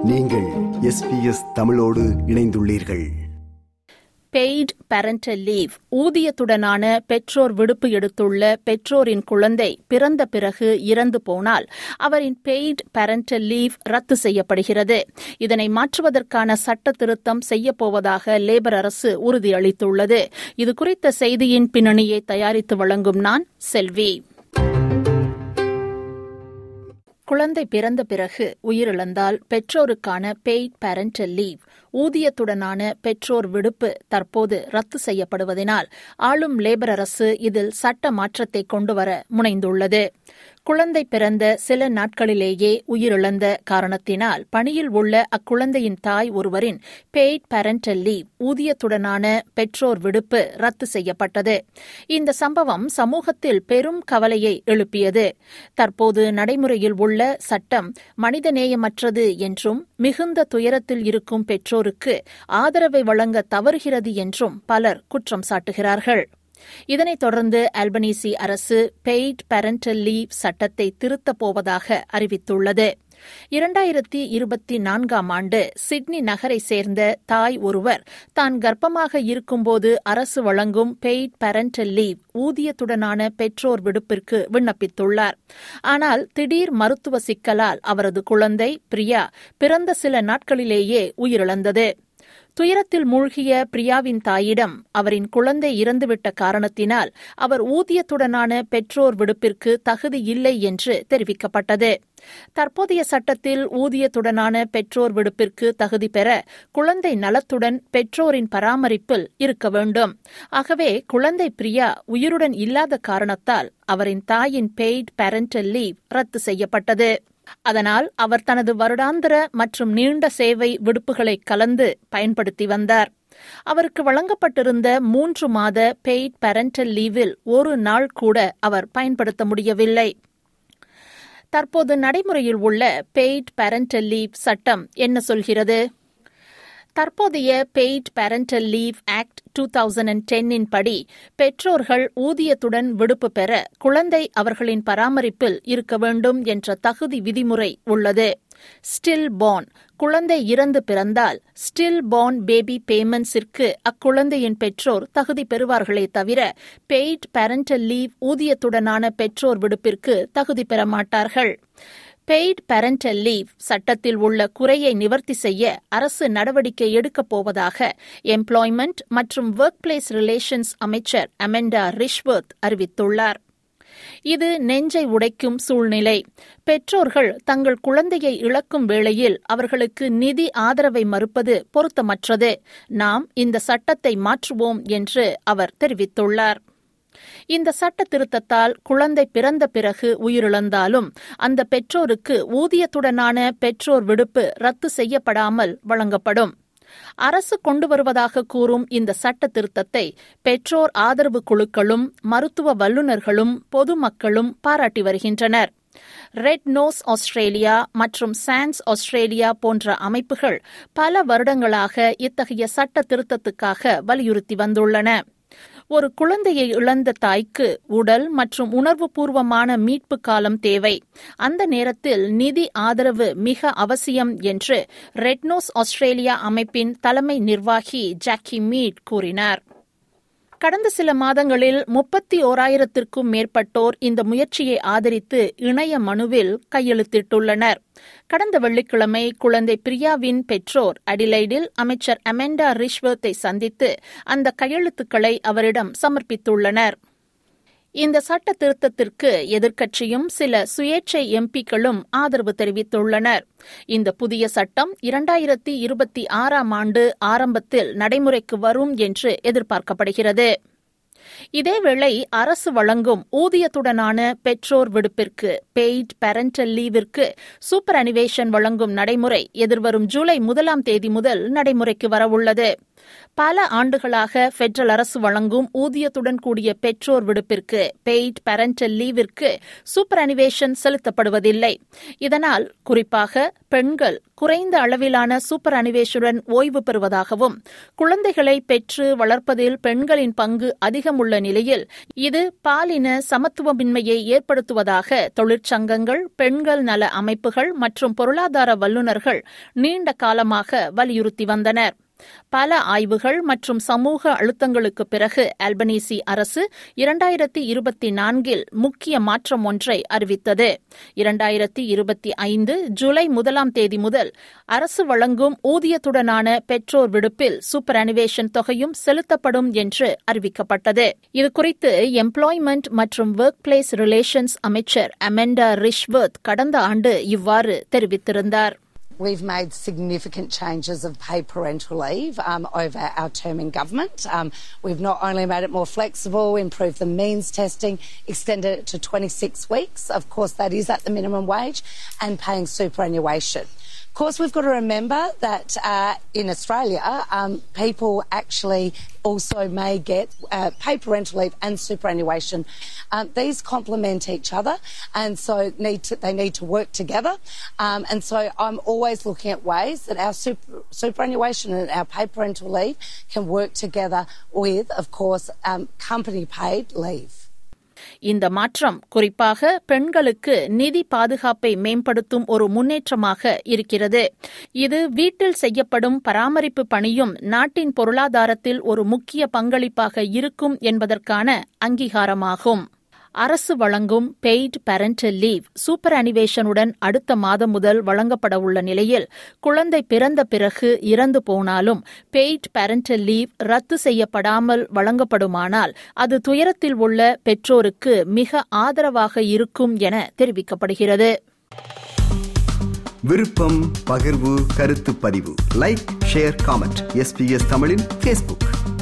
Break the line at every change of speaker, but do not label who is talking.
நீங்கள் எஸ்பிஎஸ் தமிழோடு இணைந்துள்ளீர்கள்
பெய்ட் பேரண்டல் லீவ் ஊதியத்துடனான பெற்றோர் விடுப்பு எடுத்துள்ள பெற்றோரின் குழந்தை பிறந்த பிறகு இறந்து போனால் அவரின் பெய்ட் பேரண்டல் லீவ் ரத்து செய்யப்படுகிறது இதனை மாற்றுவதற்கான சட்ட திருத்தம் செய்யப்போவதாக லேபர் அரசு உறுதியளித்துள்ளது இதுகுறித்த செய்தியின் பின்னணியை தயாரித்து வழங்கும் நான் செல்வி குழந்தை பிறந்த பிறகு உயிரிழந்தால் பெற்றோருக்கான பெய்ட் பேரண்டல் லீவ் ஊதியத்துடனான பெற்றோர் விடுப்பு தற்போது ரத்து செய்யப்படுவதனால் ஆளும் லேபர் அரசு இதில் சட்ட மாற்றத்தை கொண்டுவர முனைந்துள்ளது குழந்தை பிறந்த சில நாட்களிலேயே உயிரிழந்த காரணத்தினால் பணியில் உள்ள அக்குழந்தையின் தாய் ஒருவரின் பெய்ட் பேரண்டல் லீவ் ஊதியத்துடனான பெற்றோர் விடுப்பு ரத்து செய்யப்பட்டது இந்த சம்பவம் சமூகத்தில் பெரும் கவலையை எழுப்பியது தற்போது நடைமுறையில் உள்ள சட்டம் மனிதநேயமற்றது என்றும் மிகுந்த துயரத்தில் இருக்கும் பெற்றோருக்கு ஆதரவை வழங்க தவறுகிறது என்றும் பலர் குற்றம் சாட்டுகிறார்கள் இதனைத் தொடர்ந்து அல்பனீசி அரசு பெய்ட் பேரண்டல் லீவ் சட்டத்தை திருத்தப் போவதாக அறிவித்துள்ளது இரண்டாயிரத்தி இருபத்தி நான்காம் ஆண்டு சிட்னி நகரை சேர்ந்த தாய் ஒருவர் தான் கர்ப்பமாக இருக்கும்போது அரசு வழங்கும் பெய்ட் பேரண்டல் லீவ் ஊதியத்துடனான பெற்றோர் விடுப்பிற்கு விண்ணப்பித்துள்ளார் ஆனால் திடீர் மருத்துவ சிக்கலால் அவரது குழந்தை பிரியா பிறந்த சில நாட்களிலேயே உயிரிழந்தது துயரத்தில் மூழ்கிய பிரியாவின் தாயிடம் அவரின் குழந்தை இறந்துவிட்ட காரணத்தினால் அவர் ஊதியத்துடனான பெற்றோர் விடுப்பிற்கு தகுதி இல்லை என்று தெரிவிக்கப்பட்டது தற்போதைய சட்டத்தில் ஊதியத்துடனான பெற்றோர் விடுப்பிற்கு தகுதி பெற குழந்தை நலத்துடன் பெற்றோரின் பராமரிப்பில் இருக்க வேண்டும் ஆகவே குழந்தை பிரியா உயிருடன் இல்லாத காரணத்தால் அவரின் தாயின் பெய்ட் பேரண்டல் லீவ் ரத்து செய்யப்பட்டது அதனால் அவர் தனது வருடாந்திர மற்றும் நீண்ட சேவை விடுப்புகளை கலந்து பயன்படுத்தி வந்தார் அவருக்கு வழங்கப்பட்டிருந்த மூன்று மாத பெய்ட் பேரண்டல் லீவில் ஒரு நாள் கூட அவர் பயன்படுத்த முடியவில்லை தற்போது நடைமுறையில் உள்ள பெய்ட் பேரண்டல் லீவ் சட்டம் என்ன சொல்கிறது தற்போதைய paid parental leave act two thousand and டென்னின் படி பெற்றோர்கள் ஊதியத்துடன் விடுப்பு பெற குழந்தை அவர்களின் பராமரிப்பில் இருக்க வேண்டும் என்ற தகுதி விதிமுறை உள்ளது ஸ்டில் பார்ன் குழந்தை இறந்து பிறந்தால் ஸ்டில் பார்ன் பேபி பேமெண்ட்ஸிற்கு அக்குழந்தையின் பெற்றோர் தகுதி பெறுவார்களே தவிர பெய்ட் பேரண்டல் லீவ் ஊதியத்துடனான பெற்றோர் விடுப்பிற்கு தகுதி பெற மாட்டார்கள் பெய்ட் பேரண்டல் லீவ் சட்டத்தில் உள்ள குறையை நிவர்த்தி செய்ய அரசு நடவடிக்கை எடுக்கப் போவதாக எம்ப்ளாய்மெண்ட் மற்றும் ஒர்க் பிளேஸ் ரிலேஷன்ஸ் அமைச்சர் அமெண்டா ரிஷ்வர்த் அறிவித்துள்ளார் இது நெஞ்சை உடைக்கும் சூழ்நிலை பெற்றோர்கள் தங்கள் குழந்தையை இழக்கும் வேளையில் அவர்களுக்கு நிதி ஆதரவை மறுப்பது பொருத்தமற்றது நாம் இந்த சட்டத்தை மாற்றுவோம் என்று அவர் தெரிவித்துள்ளார் இந்த சட்ட திருத்தத்தால் குழந்தை பிறந்த பிறகு உயிரிழந்தாலும் அந்த பெற்றோருக்கு ஊதியத்துடனான பெற்றோர் விடுப்பு ரத்து செய்யப்படாமல் வழங்கப்படும் அரசு கொண்டு வருவதாக கூறும் இந்த சட்ட திருத்தத்தை பெற்றோர் ஆதரவு குழுக்களும் மருத்துவ வல்லுநர்களும் பொதுமக்களும் பாராட்டி வருகின்றனர் ரெட் நோஸ் ஆஸ்திரேலியா மற்றும் சான்ஸ் ஆஸ்திரேலியா போன்ற அமைப்புகள் பல வருடங்களாக இத்தகைய சட்ட திருத்தத்துக்காக வலியுறுத்தி வந்துள்ளன ஒரு குழந்தையை இழந்த தாய்க்கு உடல் மற்றும் உணர்வுபூர்வமான மீட்பு காலம் தேவை அந்த நேரத்தில் நிதி ஆதரவு மிக அவசியம் என்று ரெட்னோஸ் ஆஸ்திரேலியா அமைப்பின் தலைமை நிர்வாகி ஜாக்கி மீட் கூறினார் கடந்த சில மாதங்களில் முப்பத்தி ஓராயிரத்திற்கும் மேற்பட்டோர் இந்த முயற்சியை ஆதரித்து இணைய மனுவில் கையெழுத்திட்டுள்ளனர் கடந்த வெள்ளிக்கிழமை குழந்தை பிரியாவின் பெற்றோர் அடிலைடில் அமைச்சர் அமெண்டா ரிஷ்வர்த்தை சந்தித்து அந்த கையெழுத்துக்களை அவரிடம் சமர்ப்பித்துள்ளனர் இந்த சட்ட திருத்தத்திற்கு எதிர்க்கட்சியும் சில சுயேட்சை எம்பிக்களும் ஆதரவு தெரிவித்துள்ளனர் இந்த புதிய சட்டம் இரண்டாயிரத்தி இருபத்தி ஆறாம் ஆண்டு ஆரம்பத்தில் நடைமுறைக்கு வரும் என்று எதிர்பார்க்கப்படுகிறது இதேவேளை அரசு வழங்கும் ஊதியத்துடனான பெற்றோர் விடுப்பிற்கு பெய்ட் பேரண்டல் லீவிற்கு சூப்பர் அனிவேஷன் வழங்கும் நடைமுறை எதிர்வரும் ஜூலை முதலாம் தேதி முதல் நடைமுறைக்கு வரவுள்ளது பல ஆண்டுகளாக பெட்ரல் அரசு வழங்கும் ஊதியத்துடன் கூடிய பெற்றோர் விடுப்பிற்கு பெய்ட் பேரண்டல் லீவிற்கு சூப்பர் அனிவேஷன் செலுத்தப்படுவதில்லை இதனால் குறிப்பாக பெண்கள் குறைந்த அளவிலான சூப்பர் அனிவேஷனுடன் ஓய்வு பெறுவதாகவும் குழந்தைகளை பெற்று வளர்ப்பதில் பெண்களின் பங்கு அதிகம் உள்ள நிலையில் இது பாலின சமத்துவமின்மையை ஏற்படுத்துவதாக தொழிற்சங்கங்கள் பெண்கள் நல அமைப்புகள் மற்றும் பொருளாதார வல்லுநர்கள் நீண்ட காலமாக வலியுறுத்தி வந்தனர் பல ஆய்வுகள் மற்றும் சமூக அழுத்தங்களுக்கு பிறகு அல்பனீசி அரசு இரண்டாயிரத்தி இருபத்தி நான்கில் முக்கிய மாற்றம் ஒன்றை அறிவித்தது இரண்டாயிரத்தி இருபத்தி ஐந்து ஜூலை முதலாம் தேதி முதல் அரசு வழங்கும் ஊதியத்துடனான பெற்றோர் விடுப்பில் சூப்பர் அனிவேஷன் தொகையும் செலுத்தப்படும் என்று அறிவிக்கப்பட்டது இதுகுறித்து எம்ப்ளாய்மெண்ட் மற்றும் ஒர்க் பிளேஸ் ரிலேஷன்ஸ் அமைச்சர் அமெண்டா ரிஷ்வர்த் கடந்த ஆண்டு இவ்வாறு தெரிவித்திருந்தார்
We've made significant changes of paid parental leave um, over our term in government. Um, we've not only made it more flexible, improved the means testing, extended it to 26 weeks. Of course, that is at the minimum wage, and paying superannuation. Of course, we've got to remember that uh, in Australia, um, people actually also may get uh, paid parental leave and superannuation. Um, these complement each other, and so need to, they need to work together. Um, and so I'm always looking at ways that our super, superannuation and our paid parental leave can work together with, of course, um, company paid leave.
இந்த மாற்றம் குறிப்பாக பெண்களுக்கு நிதி பாதுகாப்பை மேம்படுத்தும் ஒரு முன்னேற்றமாக இருக்கிறது இது வீட்டில் செய்யப்படும் பராமரிப்பு பணியும் நாட்டின் பொருளாதாரத்தில் ஒரு முக்கிய பங்களிப்பாக இருக்கும் என்பதற்கான அங்கீகாரமாகும் அரசு வழங்கும் பெய்ட் பேரண்டல் லீவ் சூப்பர் அனிவேஷனுடன் அடுத்த மாதம் முதல் வழங்கப்பட உள்ள நிலையில் குழந்தை பிறந்த பிறகு இறந்து போனாலும் பெய்ட் பேரண்டல் லீவ் ரத்து செய்யப்படாமல் வழங்கப்படுமானால் அது துயரத்தில் உள்ள பெற்றோருக்கு மிக ஆதரவாக இருக்கும் என தெரிவிக்கப்படுகிறது
விருப்பம் பகிர்வு கருத்து பதிவு லைக் ஷேர் காமெண்ட் எஸ்பிஎஸ் தமிழின் ஃபேஸ்புக்